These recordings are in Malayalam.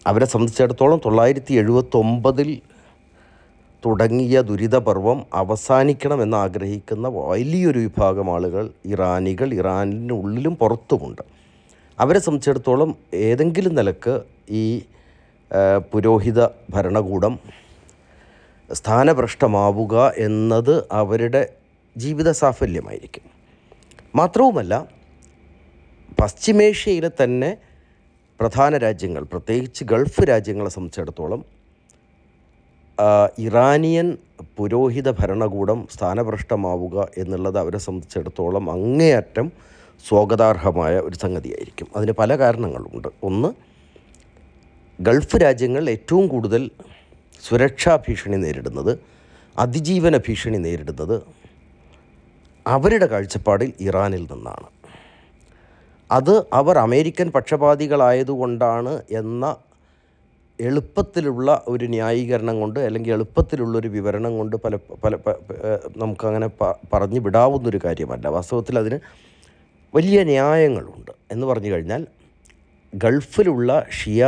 അവരെ സംബന്ധിച്ചിടത്തോളം തൊള്ളായിരത്തി എഴുപത്തൊമ്പതിൽ തുടങ്ങിയ ദുരിതപർവം അവസാനിക്കണമെന്ന് ആഗ്രഹിക്കുന്ന വലിയൊരു വിഭാഗം ആളുകൾ ഇറാനികൾ ഇറാനിനുള്ളിലും പുറത്തുമുണ്ട് അവരെ സംബന്ധിച്ചിടത്തോളം ഏതെങ്കിലും നിലക്ക് ഈ ആ, പുരോഹിത ഭരണകൂടം സ്ഥാനഭ്രഷ്ടമാവുക എന്നത് അവരുടെ ജീവിത സാഫല്യമായിരിക്കും മാത്രവുമല്ല പശ്ചിമേഷ്യയിലെ തന്നെ പ്രധാന രാജ്യങ്ങൾ പ്രത്യേകിച്ച് ഗൾഫ് രാജ്യങ്ങളെ സംബന്ധിച്ചിടത്തോളം ആ, ഇറാനിയൻ പുരോഹിത ഭരണകൂടം സ്ഥാനഭ്രഷ്ടമാവുക എന്നുള്ളത് അവരെ സംബന്ധിച്ചിടത്തോളം അങ്ങേയറ്റം സ്വാഗതാർഹമായ ഒരു സംഗതിയായിരിക്കും അതിന് പല കാരണങ്ങളുണ്ട് ഒന്ന് ഗൾഫ് രാജ്യങ്ങൾ ഏറ്റവും കൂടുതൽ സുരക്ഷാ ഭീഷണി നേരിടുന്നത് അതിജീവന ഭീഷണി നേരിടുന്നത് അവരുടെ കാഴ്ചപ്പാടിൽ ഇറാനിൽ നിന്നാണ് അത് അവർ അമേരിക്കൻ പക്ഷപാതികളായതുകൊണ്ടാണ് എന്ന എളുപ്പത്തിലുള്ള ഒരു ന്യായീകരണം കൊണ്ട് അല്ലെങ്കിൽ എളുപ്പത്തിലുള്ളൊരു വിവരണം കൊണ്ട് പല പല പ- പ- ഏഹ് നമുക്കങ്ങനെ പ- പറഞ്ഞു വിടാവുന്നൊരു കാര്യമല്ല വാസ്തവത്തിൽ അതിന് വലിയ ന്യായങ്ങളുണ്ട് എന്ന് പറഞ്ഞു കഴിഞ്ഞാൽ ഗൾഫിലുള്ള ഷിയ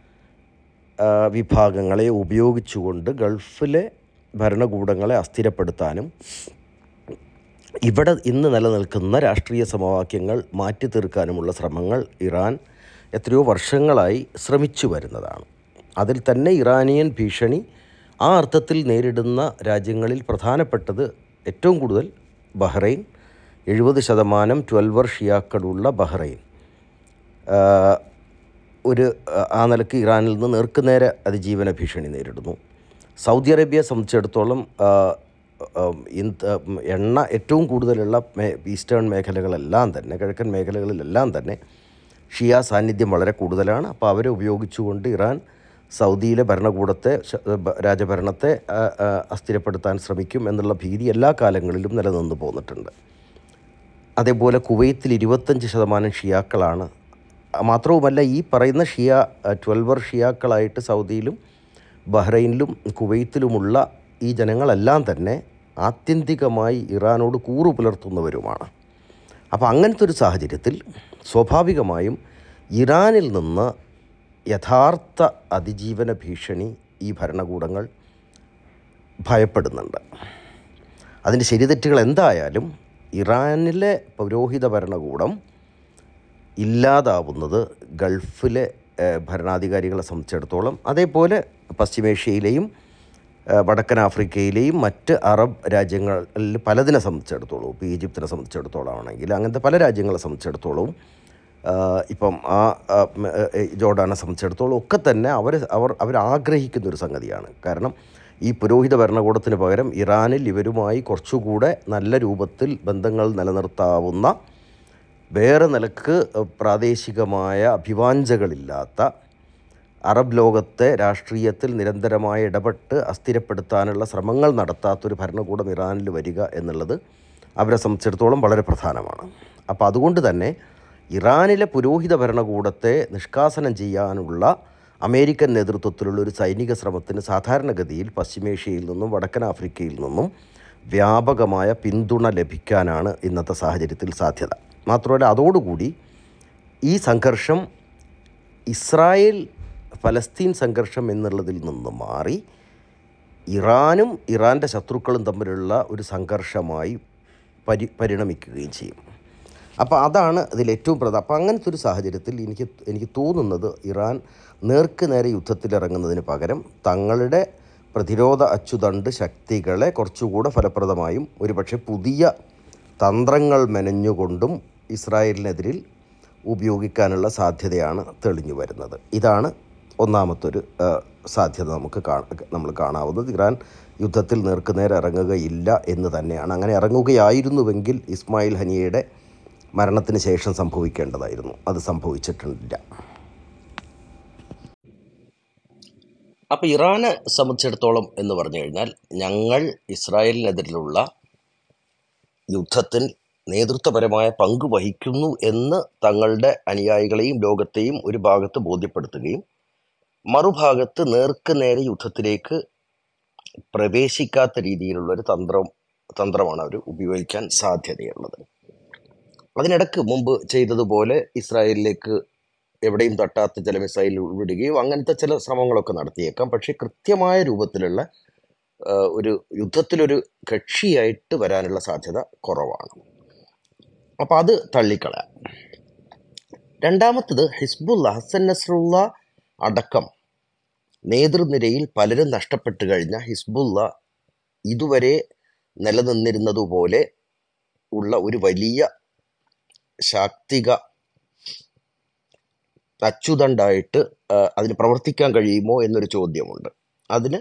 ആ, വിഭാഗങ്ങളെ ഉപയോഗിച്ചുകൊണ്ട് ഗൾഫിലെ ഭരണകൂടങ്ങളെ അസ്ഥിരപ്പെടുത്താനും ഇവിടെ ഇന്ന് നിലനിൽക്കുന്ന രാഷ്ട്രീയ സമവാക്യങ്ങൾ മാറ്റി തീർക്കാനുമുള്ള ശ്രമങ്ങൾ ഇറാൻ എത്രയോ വർഷങ്ങളായി ശ്രമിച്ചു വരുന്നതാണ് അതിൽ തന്നെ ഇറാനിയൻ ഭീഷണി ആ അർത്ഥത്തിൽ നേരിടുന്ന രാജ്യങ്ങളിൽ പ്രധാനപ്പെട്ടത് ഏറ്റവും കൂടുതൽ ബഹ്റൈൻ എഴുപത് ശതമാനം ട്വൽവർ ഷിയാക്കളുള്ള ബഹ്റൈൻ ആ, ഒരു ആ, ആ നിലക്ക് ഇറാനിൽ നിന്ന് നേർക്കുനേരെ അതിജീവന ഭീഷണി നേരിടുന്നു സൗദി അറേബ്യയെ സംബന്ധിച്ചിടത്തോളം ആ, ആ, ഇൻ- ആ, എണ്ണ ഏറ്റവും കൂടുതലുള്ള മേ ഈസ്റ്റേൺ മേഖലകളെല്ലാം തന്നെ കിഴക്കൻ മേഖലകളിലെല്ലാം തന്നെ ഷിയ സാന്നിധ്യം വളരെ കൂടുതലാണ് അപ്പോൾ അവരെ ഉപയോഗിച്ചുകൊണ്ട് ഇറാൻ സൗദിയിലെ ഭരണകൂടത്തെ ശ- ബ- രാജഭരണത്തെ ആ, ആ, അസ്ഥിരപ്പെടുത്താൻ ശ്രമിക്കും എന്നുള്ള ഭീതി എല്ലാ കാലങ്ങളിലും നിലനിന്ന് പോന്നിട്ടുണ്ട് അതേപോലെ കുവൈത്തിൽ ഇരുപത്തഞ്ച് ശതമാനം ഷിയാക്കളാണ് മാത്രവുമല്ല ഈ പറയുന്ന ഷിയ ട്വൽവർ ഷിയാക്കളായിട്ട് സൗദിയിലും ബഹ്റൈനിലും കുവൈത്തിലുമുള്ള ഈ ജനങ്ങളെല്ലാം തന്നെ ആത്യന്തികമായി ഇറാനോട് കൂറു പുലർത്തുന്നവരുമാണ് അപ്പോൾ അങ്ങനത്തെ ഒരു സാഹചര്യത്തിൽ സ്വാഭാവികമായും ഇറാനിൽ നിന്ന് യഥാർത്ഥ അതിജീവന ഭീഷണി ഈ ഭരണകൂടങ്ങൾ ഭയപ്പെടുന്നുണ്ട് അതിൻ്റെ ശരിതെറ്റുകൾ എന്തായാലും ഇറാനിലെ പൗരോഹിത ഭരണകൂടം ഇല്ലാതാവുന്നത് ഗൾഫിലെ ഏഹ്, ഭരണാധികാരികളെ സംബന്ധിച്ചിടത്തോളം അതേപോലെ പശ്ചിമേഷ്യയിലെയും ഏഹ്, വടക്കൻ ആഫ്രിക്കയിലെയും മറ്റ് അറബ് രാജ്യങ്ങളിൽ പലതിനെ സംബന്ധിച്ചിടത്തോളം ഇപ്പോൾ ഈജിപ്തിനെ സംബന്ധിച്ചിടത്തോളം ആണെങ്കിൽ അങ്ങനത്തെ പല രാജ്യങ്ങളെ സംബന്ധിച്ചിടത്തോളവും ആഹ്, ഇപ്പം ആ ആ, ഉം, ഏഹ്, ജോർഡാനെ സംബന്ധിച്ചിടത്തോളം ഒക്കെ തന്നെ അവർ അവർ അവർ ആഗ്രഹിക്കുന്ന ഒരു സംഗതിയാണ് കാരണം ഈ പുരോഹിത ഭരണകൂടത്തിന് പകരം ഇറാനിൽ ഇവരുമായി കുറച്ചുകൂടെ നല്ല രൂപത്തിൽ ബന്ധങ്ങൾ നിലനിർത്താവുന്ന വേറെ നിലക്ക് പ്രാദേശികമായ അഭിവാഞ്ചകളില്ലാത്ത അറബ് ലോകത്തെ രാഷ്ട്രീയത്തിൽ നിരന്തരമായി ഇടപെട്ട് അസ്ഥിരപ്പെടുത്താനുള്ള ശ്രമങ്ങൾ നടത്താത്തൊരു ഭരണകൂടം ഇറാനിൽ വരിക എന്നുള്ളത് അവരെ സംബന്ധിച്ചിടത്തോളം വളരെ പ്രധാനമാണ് അപ്പോൾ അതുകൊണ്ട് തന്നെ ഇറാനിലെ പുരോഹിത ഭരണകൂടത്തെ നിഷ്കാസനം ചെയ്യാനുള്ള അമേരിക്കൻ നേതൃത്വത്തിലുള്ള ഒരു സൈനിക ശ്രമത്തിന് സാധാരണഗതിയിൽ പശ്ചിമേഷ്യയിൽ നിന്നും വടക്കൻ ആഫ്രിക്കയിൽ നിന്നും വ്യാപകമായ പിന്തുണ ലഭിക്കാനാണ് ഇന്നത്തെ സാഹചര്യത്തിൽ സാധ്യത മാത്രമല്ല അതോടുകൂടി ഈ സംഘർഷം ഇസ്രായേൽ ഫലസ്തീൻ സംഘർഷം എന്നുള്ളതിൽ നിന്ന് മാറി ഇറാനും ഇറാൻ്റെ ശത്രുക്കളും തമ്മിലുള്ള ഒരു സംഘർഷമായി പരി പരിണമിക്കുകയും ചെയ്യും അപ്പോൾ അതാണ് ഇതിൽ ഏറ്റവും പ്രധാനം അപ്പോൾ അങ്ങനത്തെ ഒരു സാഹചര്യത്തിൽ എനിക്ക് എനിക്ക് തോന്നുന്നത് ഇറാൻ നേർക്ക് നേരെ യുദ്ധത്തിലിറങ്ങുന്നതിന് പകരം തങ്ങളുടെ പ്രതിരോധ അച്ചുതണ്ട് ശക്തികളെ കുറച്ചുകൂടെ ഫലപ്രദമായും ഒരുപക്ഷെ പുതിയ തന്ത്രങ്ങൾ മെനഞ്ഞുകൊണ്ടും ഇസ്രായേലിനെതിരിൽ ഉപയോഗിക്കാനുള്ള സാധ്യതയാണ് തെളിഞ്ഞു വരുന്നത് ഇതാണ് ഒന്നാമത്തൊരു ആ, സാധ്യത നമുക്ക് കാ നമ്മൾ കാണാവുന്നത് ഇറാൻ യുദ്ധത്തിൽ നേർക്കുനേരെ ഇറങ്ങുകയില്ല എന്ന് തന്നെയാണ് അങ്ങനെ ഇറങ്ങുകയായിരുന്നുവെങ്കിൽ ഇസ്മായിൽ ഹനിയയുടെ മരണത്തിന് ശേഷം സംഭവിക്കേണ്ടതായിരുന്നു അത് സംഭവിച്ചിട്ടില്ല അപ്പോൾ ഇറാനെ സംബന്ധിച്ചിടത്തോളം എന്ന് പറഞ്ഞു കഴിഞ്ഞാൽ ഞങ്ങൾ ഇസ്രായേലിനെതിരിലുള്ള യുദ്ധത്തിൽ നേതൃത്വപരമായ പങ്ക് വഹിക്കുന്നു എന്ന് തങ്ങളുടെ അനുയായികളെയും ലോകത്തെയും ഒരു ഭാഗത്ത് ബോധ്യപ്പെടുത്തുകയും മറുഭാഗത്ത് നേർക്ക് നേരെ യുദ്ധത്തിലേക്ക് പ്രവേശിക്കാത്ത രീതിയിലുള്ള ഒരു തന്ത്രം തന്ത്രമാണ് അവർ ഉപയോഗിക്കാൻ സാധ്യതയുള്ളത് അതിനിടക്ക് മുമ്പ് ചെയ്തതുപോലെ ഇസ്രായേലിലേക്ക് എവിടെയും തട്ടാത്ത ചില മിസൈൽ വിടുകയും അങ്ങനത്തെ ചില ശ്രമങ്ങളൊക്കെ നടത്തിയേക്കാം പക്ഷേ കൃത്യമായ രൂപത്തിലുള്ള ആ, ഒരു യുദ്ധത്തിലൊരു കക്ഷിയായിട്ട് വരാനുള്ള സാധ്യത കുറവാണ് അപ്പം അത് തള്ളിക്കളയാം രണ്ടാമത്തത് ഹിസ്ബുല്ല ഹസൻ നസ്രുള്ള അടക്കം നേതൃനിരയിൽ പലരും നഷ്ടപ്പെട്ടു കഴിഞ്ഞ ഹിസ്ബുല്ല ഇതുവരെ നിലനിന്നിരുന്നതുപോലെ ഉള്ള ഒരു വലിയ ശാക്തിക അച്ചുതണ്ടായിട്ട് ആ, അതിന് പ്രവർത്തിക്കാൻ കഴിയുമോ എന്നൊരു ചോദ്യമുണ്ട് അതിന്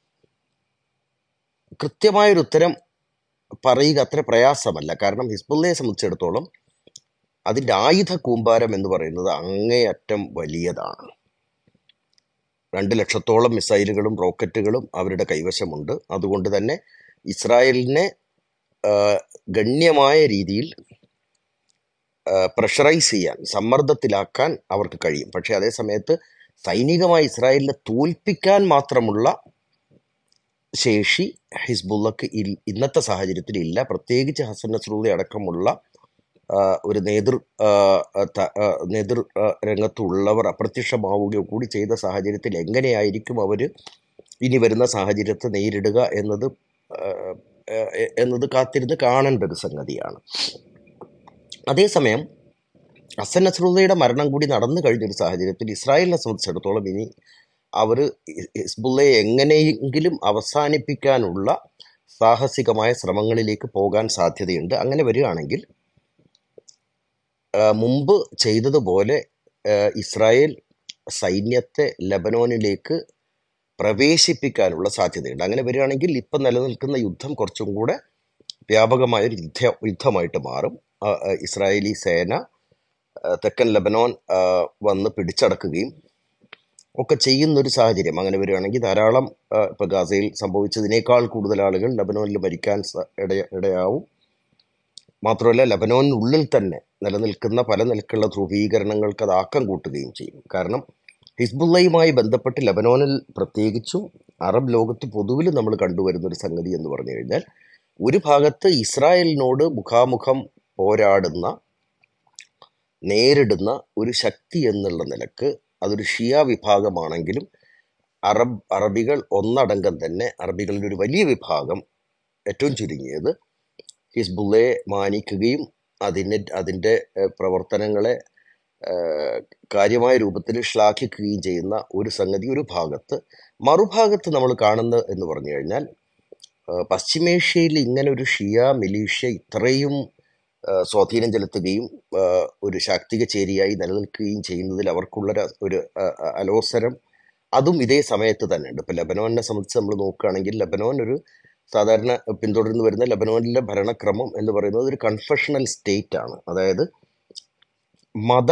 കൃത്യമായൊരു ഉത്തരം പറയുക അത്ര പ്രയാസമല്ല കാരണം ഹിസ്ബുള്ളയെ സംബന്ധിച്ചിടത്തോളം അതിൻ്റെ ആയുധ കൂമ്പാരം എന്ന് പറയുന്നത് അങ്ങേയറ്റം വലിയതാണ് രണ്ട് ലക്ഷത്തോളം മിസൈലുകളും റോക്കറ്റുകളും അവരുടെ കൈവശമുണ്ട് അതുകൊണ്ട് തന്നെ ഇസ്രായേലിനെ ആ, ഗണ്യമായ രീതിയിൽ പ്രഷറൈസ് ചെയ്യാൻ സമ്മർദ്ദത്തിലാക്കാൻ അവർക്ക് കഴിയും പക്ഷേ അതേ സമയത്ത് സൈനികമായി ഇസ്രായേലിനെ തോൽപ്പിക്കാൻ മാത്രമുള്ള ശേഷി ഹിസ്ബുള്ളക്ക് ഇൽ- ഇന്നത്തെ സാഹചര്യത്തിൽ ഇല്ല പ്രത്യേകിച്ച് ഹസൻ നസ്രൂദി അടക്കമുള്ള ആ, ഒരു നേതൃ ആ, ത- ആ, നേതൃ ആ, രംഗത്തുള്ളവർ അപ്രത്യക്ഷമാവുകയോ കൂടി ചെയ്ത സാഹചര്യത്തിൽ എങ്ങനെയായിരിക്കും അവർ ഇനി വരുന്ന സാഹചര്യത്തെ നേരിടുക എന്നത് ആ, ആ, എന്നത് കാത്തിരുന്ന് കാണേണ്ട ഒരു സംഗതിയാണ് അതേസമയം ഹസൻ നസ്രുള്ളയുടെ മരണം കൂടി നടന്നു കഴിഞ്ഞൊരു സാഹചര്യത്തിൽ ഇസ്രായേലിനെ സംബന്ധിച്ചിടത്തോളം ഇനി അവർ ഹിസ്ബുള്ളയെ എങ്ങനെയെങ്കിലും അവസാനിപ്പിക്കാനുള്ള സാഹസികമായ ശ്രമങ്ങളിലേക്ക് പോകാൻ സാധ്യതയുണ്ട് അങ്ങനെ വരികയാണെങ്കിൽ ആ, മുമ്പ് ചെയ്തതുപോലെ ആ, ഇസ്രായേൽ സൈന്യത്തെ ലബനോനിലേക്ക് പ്രവേശിപ്പിക്കാനുള്ള സാധ്യതയുണ്ട് അങ്ങനെ വരികയാണെങ്കിൽ ഇപ്പം നിലനിൽക്കുന്ന യുദ്ധം കുറച്ചും കൂടെ വ്യാപകമായ ഒരു യുദ്ധ യുദ്ധമായിട്ട് മാറും ആ, ആ, ഇസ്രായേലി സേന ആ, തെക്കൻ ലബനോൻ ആ, വന്ന് പിടിച്ചടക്കുകയും ഒക്കെ ചെയ്യുന്നൊരു സാഹചര്യം അങ്ങനെ വരികയാണെങ്കിൽ ധാരാളം ആ, ഇപ്പൊ ഗാസയിൽ സംഭവിച്ചതിനേക്കാൾ കൂടുതൽ ആളുകൾ ലബനോനിൽ മരിക്കാൻ സ- ഇടയ ഇടയാവും മാത്രമല്ല ലബനോനിനുള്ളിൽ തന്നെ നിലനിൽക്കുന്ന പല നിലക്കുള്ള ധ്രുവീകരണങ്ങൾക്ക് അത് ആക്കം കൂട്ടുകയും ചെയ്യും കാരണം ഹിസ്ബുള്ളയുമായി ബന്ധപ്പെട്ട് ലബനോനിൽ പ്രത്യേകിച്ചും അറബ് ലോകത്ത് പൊതുവിൽ നമ്മൾ കണ്ടുവരുന്ന ഒരു സംഗതി എന്ന് പറഞ്ഞു കഴിഞ്ഞാൽ ഒരു ഭാഗത്ത് ഇസ്രായേലിനോട് മുഖാമുഖം പോരാടുന്ന നേരിടുന്ന ഒരു ശക്തി എന്നുള്ള നിലക്ക് അതൊരു ഷിയ വിഭാഗമാണെങ്കിലും അറബ് അറബികൾ ഒന്നടങ്കം തന്നെ അറബികളുടെ ഒരു വലിയ വിഭാഗം ഏറ്റവും ചുരുങ്ങിയത് ഹിസ്ബുള്ളയെ മാനിക്കുകയും അതിനെ അതിൻ്റെ ഏഹ്, പ്രവർത്തനങ്ങളെ ഏഹ്, കാര്യമായ രൂപത്തിൽ ശ്ലാഘിക്കുകയും ചെയ്യുന്ന ഒരു സംഗതി ഒരു ഭാഗത്ത് മറുഭാഗത്ത് നമ്മൾ കാണുന്നത് എന്ന് പറഞ്ഞു കഴിഞ്ഞാൽ ഏഹ്, പശ്ചിമേഷ്യയിൽ ഇങ്ങനെ ഒരു ഷിയ മിലീഷ്യ ഇത്രയും ഏഹ്, സ്വാധീനം ചെലുത്തുകയും ഏഹ്, ഒരു ശാക്തിക ചേരിയായി നിലനിൽക്കുകയും ചെയ്യുന്നതിൽ അവർക്കുള്ള ഒരു ഒരു, ഏഹ്, ഏഹ്, അലോസരം അതും ഇതേ സമയത്ത് തന്നെ ഉണ്ട് ഇപ്പൊ ലബനോനെ സംബന്ധിച്ച് നമ്മൾ നോക്കുകയാണെങ്കിൽ ലബനോൻ ഒരു സാധാരണ പിന്തുടർന്ന് വരുന്ന ലബനോനിലെ ഭരണക്രമം എന്ന് പറയുന്നത് ഒരു കൺഫെഷണൽ സ്റ്റേറ്റ് ആണ് അതായത് മത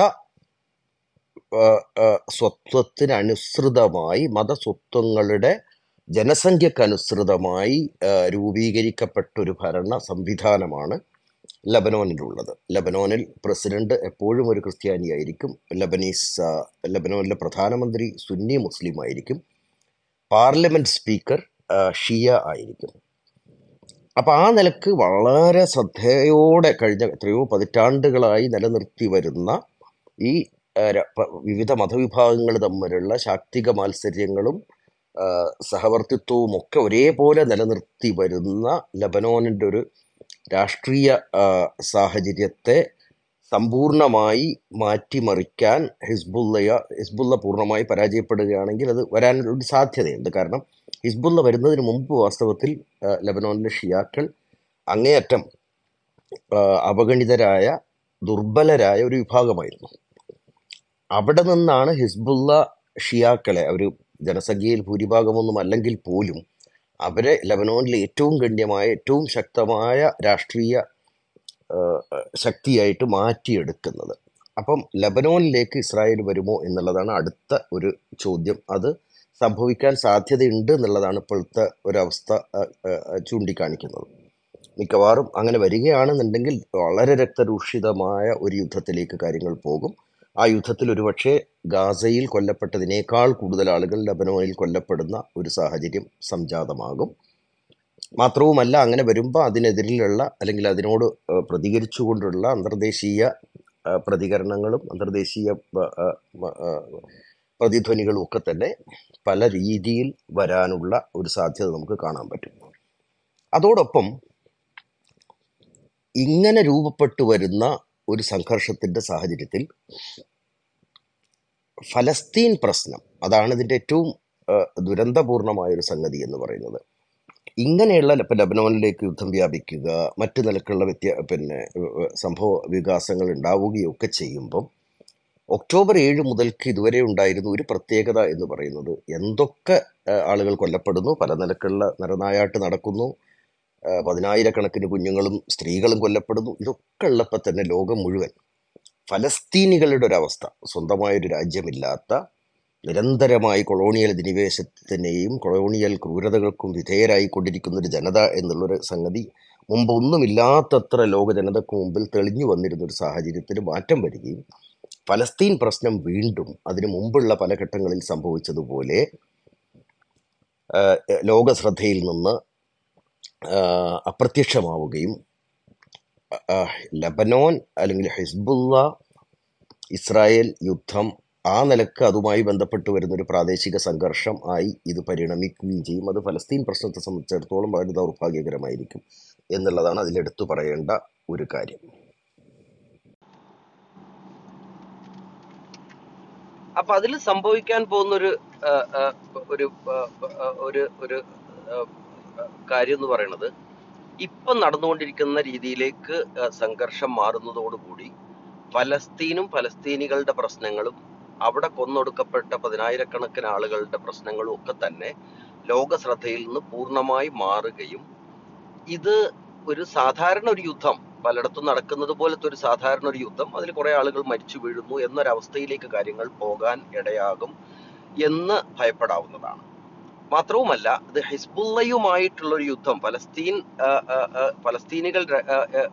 ആ, ആ, സ്വത്വത്തിനനുസൃതമായി മതസ്വത്വങ്ങളുടെ ജനസംഖ്യക്കനുസൃതമായി ആ, രൂപീകരിക്കപ്പെട്ട ഒരു ഭരണ സംവിധാനമാണ് ലബനോനിലുള്ളത് ലബനോനിൽ പ്രസിഡന്റ് എപ്പോഴും ഒരു ക്രിസ്ത്യാനിയായിരിക്കും ലബനീസ് ആ, ലബനോനിലെ പ്രധാനമന്ത്രി സുന്നി മുസ്ലിം ആയിരിക്കും പാർലമെന്റ് സ്പീക്കർ ആ, ഷിയ ആയിരിക്കും അപ്പൊ ആ നിലക്ക് വളരെ ശ്രദ്ധയോടെ കഴിഞ്ഞ എത്രയോ പതിറ്റാണ്ടുകളായി നിലനിർത്തി വരുന്ന ഈ ആ, ര- പ- വിവിധ മതവിഭാഗങ്ങൾ തമ്മിലുള്ള ശാക്തിക മാത്സര്യങ്ങളും ആ, സഹവർത്തിത്വവും ഒക്കെ ഒരേപോലെ നിലനിർത്തി വരുന്ന ലബനോനിൻ്റെ ഒരു രാഷ്ട്രീയ ആ, സാഹചര്യത്തെ സമ്പൂർണമായി മാറ്റിമറിക്കാൻ ഹിസ്ബുള്ളയ ഹിസ്ബുള്ള പൂർണ്ണമായി പരാജയപ്പെടുകയാണെങ്കിൽ അത് വരാനുള്ള ഒരു സാധ്യതയുണ്ട് കാരണം ഹിസ്ബുള്ള വരുന്നതിന് മുമ്പ് വാസ്തവത്തിൽ ആ, ലബനോനിലെ ഷിയാക്കൾ അങ്ങേയറ്റം ആ, അവഗണിതരായ ദുർബലരായ ഒരു വിഭാഗമായിരുന്നു അവിടെ നിന്നാണ് ഹിസ്ബുള്ള ഷിയാക്കളെ അവർ ജനസംഖ്യയിൽ ഭൂരിഭാഗമൊന്നും അല്ലെങ്കിൽ പോലും അവരെ ലബനോനിലെ ഏറ്റവും ഗണ്യമായ ഏറ്റവും ശക്തമായ രാഷ്ട്രീയ ആ, ശക്തിയായിട്ട് മാറ്റിയെടുക്കുന്നത് അപ്പം ലബനോനിലേക്ക് ഇസ്രായേൽ വരുമോ എന്നുള്ളതാണ് അടുത്ത ഒരു ചോദ്യം അത് സംഭവിക്കാൻ സാധ്യതയുണ്ട് എന്നുള്ളതാണ് ഇപ്പോഴത്തെ ഒരവസ്ഥ ആ, ആ, ആ, ചൂണ്ടിക്കാണിക്കുന്നത് മിക്കവാറും അങ്ങനെ വരികയാണെന്നുണ്ടെങ്കിൽ വളരെ രക്തരൂഷിതമായ ഒരു യുദ്ധത്തിലേക്ക് കാര്യങ്ങൾ പോകും ആ യുദ്ധത്തിൽ ഒരുപക്ഷെ ഗാസയിൽ കൊല്ലപ്പെട്ടതിനേക്കാൾ കൂടുതൽ ആളുകൾ ലബനോനിൽ കൊല്ലപ്പെടുന്ന ഒരു സാഹചര്യം സംജാതമാകും മാത്രവുമല്ല അങ്ങനെ വരുമ്പോൾ അതിനെതിരിലുള്ള അല്ലെങ്കിൽ അതിനോട് ഏഹ്, പ്രതികരിച്ചുകൊണ്ടുള്ള അന്തർദേശീയ ആ, പ്രതികരണങ്ങളും അന്തർദേശീയ ആ, ആ, ആ, പ്രതിധ്വനികളും ഒക്കെ തന്നെ പല രീതിയിൽ വരാനുള്ള ഒരു സാധ്യത നമുക്ക് കാണാൻ പറ്റും അതോടൊപ്പം ഇങ്ങനെ രൂപപ്പെട്ടു വരുന്ന ഒരു സംഘർഷത്തിന്റെ സാഹചര്യത്തിൽ ഫലസ്തീൻ പ്രശ്നം അതാണ് ഇതിന്റെ ഏറ്റവും ആ, ദുരന്തപൂർണമായ ഒരു സംഗതി എന്ന് പറയുന്നത് ഇങ്ങനെയുള്ള ഇപ്പം ലബനോനിലേക്ക് യുദ്ധം വ്യാപിക്കുക മറ്റു നിലക്കുള്ള വ്യത്യ പിന്നെ ഏഹ്, സംഭവ വികാസങ്ങൾ ഉണ്ടാവുകയൊക്കെ ചെയ്യുമ്പം ഒക്ടോബർ ഏഴ് മുതൽക്ക് ഇതുവരെ ഉണ്ടായിരുന്ന ഒരു പ്രത്യേകത എന്ന് പറയുന്നത് എന്തൊക്കെ ഏഹ്, ആളുകൾ കൊല്ലപ്പെടുന്നു പല നിലക്കുള്ള നരനായാട്ട് നടക്കുന്നു ഏഹ്, പതിനായിരക്കണക്കിന് കുഞ്ഞുങ്ങളും സ്ത്രീകളും കൊല്ലപ്പെടുന്നു ഇതൊക്കെ ഉള്ളപ്പോൾ തന്നെ ലോകം മുഴുവൻ ഫലസ്തീനികളുടെ ഒരു അവസ്ഥ സ്വന്തമായൊരു രാജ്യമില്ലാത്ത നിരന്തരമായി കൊളോണിയൽ അധിനിവേശത്തിനെയും കൊളോണിയൽ ക്രൂരതകൾക്കും വിധേയരായി കൊണ്ടിരിക്കുന്ന ഒരു ജനത എന്നുള്ളൊരു സംഗതി മുമ്പ് ഒന്നുമില്ലാത്തത്ര ലോക ജനതയ്ക്ക് മുമ്പിൽ തെളിഞ്ഞു വന്നിരുന്ന ഒരു സാഹചര്യത്തിന് മാറ്റം വരികയും ഫലസ്തീൻ പ്രശ്നം വീണ്ടും അതിനു മുമ്പുള്ള പല ഘട്ടങ്ങളിൽ സംഭവിച്ചതുപോലെ ആഹ്, ലോക ശ്രദ്ധയിൽ നിന്ന് ആഹ്, അപ്രത്യക്ഷമാവുകയും ആഹ്, ലബനോൻ അല്ലെങ്കിൽ ഹിസ്ബുള്ള ഇസ്രായേൽ യുദ്ധം ആ നിലക്ക് അതുമായി ബന്ധപ്പെട്ട് വരുന്ന ഒരു പ്രാദേശിക സംഘർഷം ആയി ഇത് പരിണമിക്കുകയും ചെയ്യും അത് ഫലസ്തീൻ പ്രശ്നത്തെ സംബന്ധിച്ചിടത്തോളം വളരെ ദൗർഭാഗ്യകരമായിരിക്കും എന്നുള്ളതാണ് അതിലെടുത്തു പറയേണ്ട ഒരു കാര്യം അപ്പൊ അതിൽ സംഭവിക്കാൻ പോകുന്ന ഒരു ഒരു ഒരു ഒരു കാര്യം എന്ന് പറയുന്നത് ഇപ്പം നടന്നുകൊണ്ടിരിക്കുന്ന രീതിയിലേക്ക് ആ, സംഘർഷം മാറുന്നതോടുകൂടി ഫലസ്തീനും ഫലസ്തീനികളുടെ പ്രശ്നങ്ങളും അവിടെ കൊന്നൊടുക്കപ്പെട്ട പതിനായിരക്കണക്കിന് ആളുകളുടെ പ്രശ്നങ്ങളും ഒക്കെ തന്നെ ലോക ശ്രദ്ധയിൽ നിന്ന് പൂർണ്ണമായി മാറുകയും ഇത് ഒരു സാധാരണ ഒരു യുദ്ധം പലയിടത്തും നടക്കുന്നത് പോലത്തെ ഒരു സാധാരണ ഒരു യുദ്ധം അതിൽ കുറെ ആളുകൾ മരിച്ചു വീഴുന്നു എന്നൊരവസ്ഥയിലേക്ക് കാര്യങ്ങൾ പോകാൻ ഇടയാകും എന്ന് ഭയപ്പെടാവുന്നതാണ് മാത്രവുമല്ല ഇത് ഹിസ്ബുള്ളയുമായിട്ടുള്ള ഒരു യുദ്ധം ഫലസ്തീൻ ആ, ആ, ആ, ഫലസ്തീനികൾ ര- ആ, ആ,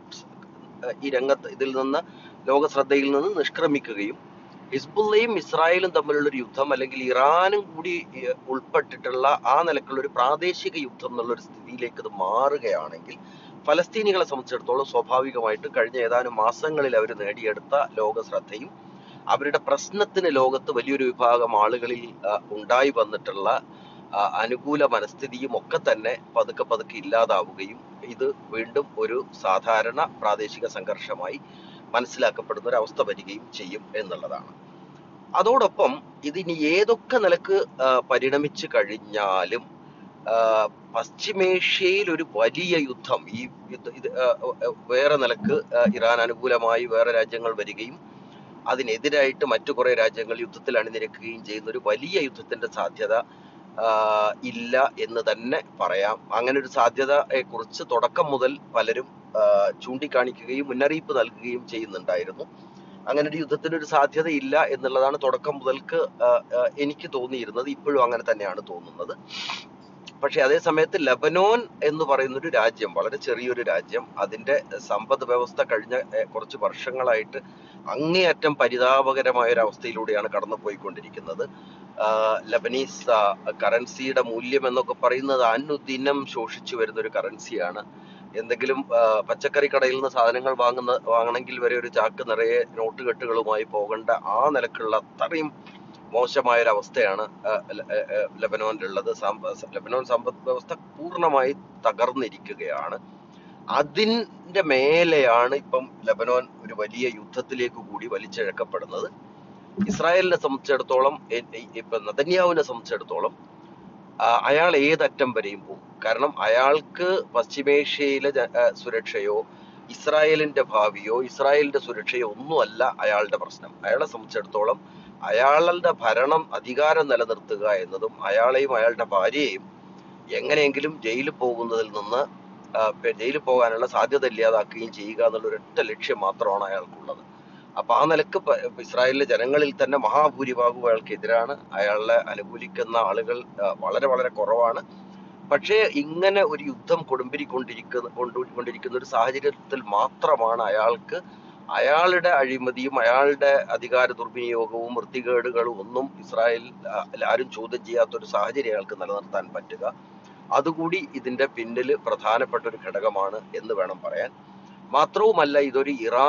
ഈ രംഗത്ത് ഇതിൽ നിന്ന് ലോക ശ്രദ്ധയിൽ നിന്ന് നിഷ്ക്രമിക്കുകയും ഹിസ്ബുള്ളയും ഇസ്രായേലും തമ്മിലുള്ള ഒരു യുദ്ധം അല്ലെങ്കിൽ ഇറാനും കൂടി ഏഹ്, ഉൾപ്പെട്ടിട്ടുള്ള ആ നിലക്കുള്ള ഒരു പ്രാദേശിക യുദ്ധം എന്നുള്ള ഒരു സ്ഥിതിയിലേക്ക് ഇത് മാറുകയാണെങ്കിൽ ഫലസ്തീനികളെ സംബന്ധിച്ചിടത്തോളം സ്വാഭാവികമായിട്ട് കഴിഞ്ഞ ഏതാനും മാസങ്ങളിൽ അവർ നേടിയെടുത്ത ലോക ശ്രദ്ധയും അവരുടെ പ്രശ്നത്തിന് ലോകത്ത് വലിയൊരു വിഭാഗം ആളുകളിൽ ആ, ഉണ്ടായി വന്നിട്ടുള്ള ആ, അനുകൂല മനസ്ഥിതിയും ഒക്കെ തന്നെ പതുക്കെ പതുക്കെ ഇല്ലാതാവുകയും ഇത് വീണ്ടും ഒരു സാധാരണ പ്രാദേശിക സംഘർഷമായി മനസ്സിലാക്കപ്പെടുന്ന ഒരു അവസ്ഥ വരികയും ചെയ്യും എന്നുള്ളതാണ് അതോടൊപ്പം ഇതിനി ഏതൊക്കെ നിലക്ക് ആ, പരിണമിച്ചു കഴിഞ്ഞാലും ആ, പശ്ചിമേഷ്യയിൽ ഒരു വലിയ യുദ്ധം ഈ യുദ്ധ- ഇത് ആ, ആ, വേറെ നിലക്ക് ആ, ഇറാൻ അനുകൂലമായി വേറെ രാജ്യങ്ങൾ വരികയും അതിനെതിരായിട്ട് മറ്റു കുറെ രാജ്യങ്ങൾ യുദ്ധത്തിൽ അണിനിരക്കുകയും ചെയ്യുന്ന ഒരു വലിയ യുദ്ധത്തിന്റെ സാധ്യത ആ, ഇല്ല എന്ന് തന്നെ പറയാം അങ്ങനെ ഒരു സാധ്യതയെ കുറിച്ച് തുടക്കം മുതൽ പലരും ആ, ചൂണ്ടിക്കാണിക്കുകയും മുന്നറിയിപ്പ് നൽകുകയും ചെയ്യുന്നുണ്ടായിരുന്നു അങ്ങനെ ഒരു യുദ്ധത്തിന് ഒരു സാധ്യത ഇല്ല എന്നുള്ളതാണ് തുടക്കം മുതൽക്ക് ആ, ആ, എനിക്ക് തോന്നിയിരുന്നത് ഇപ്പോഴും അങ്ങനെ തന്നെയാണ് തോന്നുന്നത് പക്ഷെ അതേ സമയത്ത് ലബനോൻ എന്ന് പറയുന്ന ഒരു രാജ്യം വളരെ ചെറിയൊരു രാജ്യം അതിന്റെ സമ്പദ് വ്യവസ്ഥ കഴിഞ്ഞ ഏഹ്, കുറച്ച് വർഷങ്ങളായിട്ട് അങ്ങേയറ്റം പരിതാപകരമായ ഒരു അവസ്ഥയിലൂടെയാണ് കടന്നു പോയിക്കൊണ്ടിരിക്കുന്നത് ആഹ് ലബനീസ് ആഹ് കറൻസിയുടെ മൂല്യം എന്നൊക്കെ പറയുന്നത് അനുദിനം ശോഷിച്ചു വരുന്ന ഒരു കറൻസിയാണ് എന്തെങ്കിലും ആഹ് പച്ചക്കറി കടയിൽ നിന്ന് സാധനങ്ങൾ വാങ്ങുന്ന വാങ്ങണമെങ്കിൽ വരെ ഒരു ചാക്ക് നിറയെ നോട്ട് കെട്ടുകളുമായി പോകേണ്ട ആ നിലക്കുള്ള അത്രയും മോശമായ ഒരു അവസ്ഥയാണ് ആഹ് ല- ആഹ് ആഹ് ലബനോനിലുള്ളത് സാമ്പ- ലബനോൻ സമ്പദ് വ്യവസ്ഥ പൂർണ്ണമായി തകർന്നിരിക്കുകയാണ് അതിന്റെ മേലെയാണ് ഇപ്പം ലബനോൻ ഒരു വലിയ യുദ്ധത്തിലേക്ക് കൂടി വലിച്ചിഴക്കപ്പെടുന്നത് ഇസ്രായേലിനെ സംബന്ധിച്ചിടത്തോളം എ- എ- ഇപ്പൊ നദന്യാവിനെ സംബന്ധിച്ചിടത്തോളം ആ, അയാൾ ഏതറ്റം വരെയും പോകും കാരണം അയാൾക്ക് പശ്ചിമേഷ്യയിലെ ജ- ആ, സുരക്ഷയോ ഇസ്രായേലിന്റെ ഭാവിയോ ഇസ്രായേലിന്റെ സുരക്ഷയോ ഒന്നുമല്ല അയാളുടെ പ്രശ്നം അയാളെ സംബന്ധിച്ചിടത്തോളം അയാളുടെ ഭരണം അധികാരം നിലനിർത്തുക എന്നതും അയാളെയും അയാളുടെ ഭാര്യയെയും എങ്ങനെയെങ്കിലും ജയിലിൽ പോകുന്നതിൽ നിന്ന് ആ, പെ- ജയിലിൽ പോകാനുള്ള സാധ്യത ഇല്ലാതാക്കുകയും ചെയ്യുക എന്നുള്ള ഒരൊറ്റ ലക്ഷ്യം മാത്രമാണ് അയാൾക്കുള്ളത് അപ്പൊ ആ നിലക്ക് പ- ഇസ്രായേലിലെ ജനങ്ങളിൽ തന്നെ മഹാഭൂരിഭാഗവും അയാൾക്ക് എതിരാണ് അയാളെ അനുകൂലിക്കുന്ന ആളുകൾ ആ, വളരെ വളരെ കുറവാണ് പക്ഷേ ഇങ്ങനെ ഒരു യുദ്ധം കൊടുമ്പിരിക്കൊണ്ടിരിക്കുന്ന കൊണ്ടു കൊണ്ടിരിക്കുന്ന ഒരു സാഹചര്യത്തിൽ മാത്രമാണ് അയാൾക്ക് അയാളുടെ അഴിമതിയും അയാളുടെ അധികാര ദുർവിനിയോഗവും വൃത്തികേടുകളും ഒന്നും ഇസ്രായേൽ ആ, ആരും ചോദ്യം ചെയ്യാത്ത ഒരു സാഹചര്യം അയാൾക്ക് നിലനിർത്താൻ പറ്റുക അതുകൂടി ഇതിന്റെ പിന്നിൽ പ്രധാനപ്പെട്ട ഒരു ഘടകമാണ് എന്ന് വേണം പറയാൻ മാത്രവുമല്ല ഇതൊരു ഇറാൻ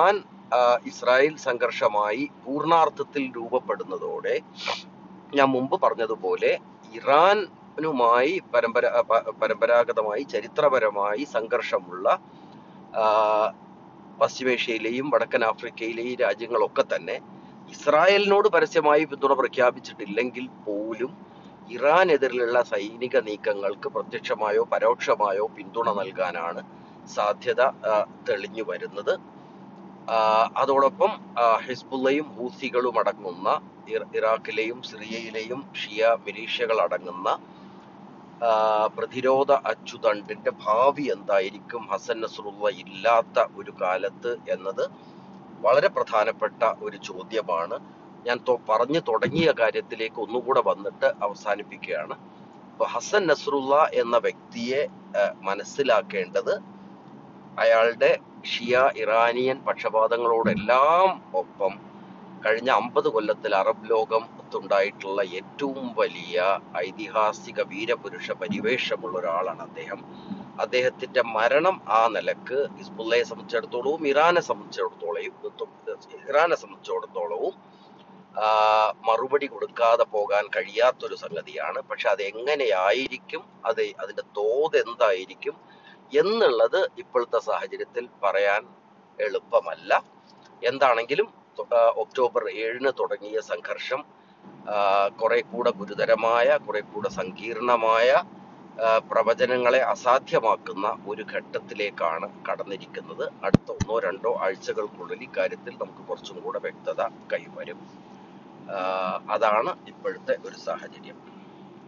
ആ, ഇസ്രായേൽ സംഘർഷമായി പൂർണാർത്ഥത്തിൽ രൂപപ്പെടുന്നതോടെ ഞാൻ മുമ്പ് പറഞ്ഞതുപോലെ ഇറാനുമായി പരമ്പര പ- പരമ്പരാഗതമായി ചരിത്രപരമായി സംഘർഷമുള്ള ആ, പശ്ചിമേഷ്യയിലെയും വടക്കൻ ആഫ്രിക്കയിലെയും രാജ്യങ്ങളൊക്കെ തന്നെ ഇസ്രായേലിനോട് പരസ്യമായി പിന്തുണ പ്രഖ്യാപിച്ചിട്ടില്ലെങ്കിൽ പോലും ഇറാനെതിരെയുള്ള സൈനിക നീക്കങ്ങൾക്ക് പ്രത്യക്ഷമായോ പരോക്ഷമായോ പിന്തുണ നൽകാനാണ് സാധ്യത ആ, തെളിഞ്ഞു വരുന്നത് ആ, അതോടൊപ്പം ആ, ഹിസ്ബുള്ളയും ഹൂസികളും അടങ്ങുന്ന ഇറ- ഇറാഖിലെയും സിറിയയിലെയും ഷിയ മിലീഷ്യകൾ അടങ്ങുന്ന ആ, പ്രതിരോധ അച്ചുതണ്ടിന്റെ ഭാവി എന്തായിരിക്കും ഹസൻ നസ്രുള്ള ഇല്ലാത്ത ഒരു കാലത്ത് എന്നത് വളരെ പ്രധാനപ്പെട്ട ഒരു ചോദ്യമാണ് ഞാൻ തൊ- പറഞ്ഞു തുടങ്ങിയ കാര്യത്തിലേക്ക് ഒന്നുകൂടെ വന്നിട്ട് അവസാനിപ്പിക്കുകയാണ് അപ്പൊ ഹസൻ നസ്രുള്ള എന്ന വ്യക്തിയെ ആ, മനസ്സിലാക്കേണ്ടത് അയാളുടെ ഷിയ ഇറാനിയൻ പക്ഷപാതങ്ങളോടെല്ലാം ഒപ്പം കഴിഞ്ഞ അമ്പത് കൊല്ലത്തിൽ അറബ് ലോകത്തുണ്ടായിട്ടുള്ള ഏറ്റവും വലിയ ഐതിഹാസിക വീരപുരുഷ പരിവേഷമുള്ള ഒരാളാണ് അദ്ദേഹം അദ്ദേഹത്തിന്റെ മരണം ആ നിലക്ക് ഹിസ്ബുള്ളയെ സംബന്ധിച്ചിടത്തോളവും ഇറാനെ സംബന്ധിച്ചിടത്തോളവും ഇറാനെ സംബന്ധിച്ചിടത്തോളവും ആ, മറുപടി കൊടുക്കാതെ പോകാൻ കഴിയാത്തൊരു സംഗതിയാണ് പക്ഷെ അത് എങ്ങനെയായിരിക്കും അത് അതിന്റെ തോത് എന്തായിരിക്കും എന്നുള്ളത് ഇപ്പോഴത്തെ സാഹചര്യത്തിൽ പറയാൻ എളുപ്പമല്ല എന്താണെങ്കിലും തൊ- ആ, ഒക്ടോബർ ഏഴിന് തുടങ്ങിയ സംഘർഷം ആ, കുറെ കൂടെ ഗുരുതരമായ കുറെ കൂടെ സങ്കീർണമായ ആ, പ്രവചനങ്ങളെ അസാധ്യമാക്കുന്ന ഒരു ഘട്ടത്തിലേക്കാണ് കടന്നിരിക്കുന്നത് അടുത്ത ഒന്നോ രണ്ടോ ആഴ്ചകൾക്കുള്ളിൽ ഇക്കാര്യത്തിൽ നമുക്ക് കുറച്ചും കൂടെ വ്യക്തത കൈവരും ആ, അതാണ് ഇപ്പോഴത്തെ ഒരു സാഹചര്യം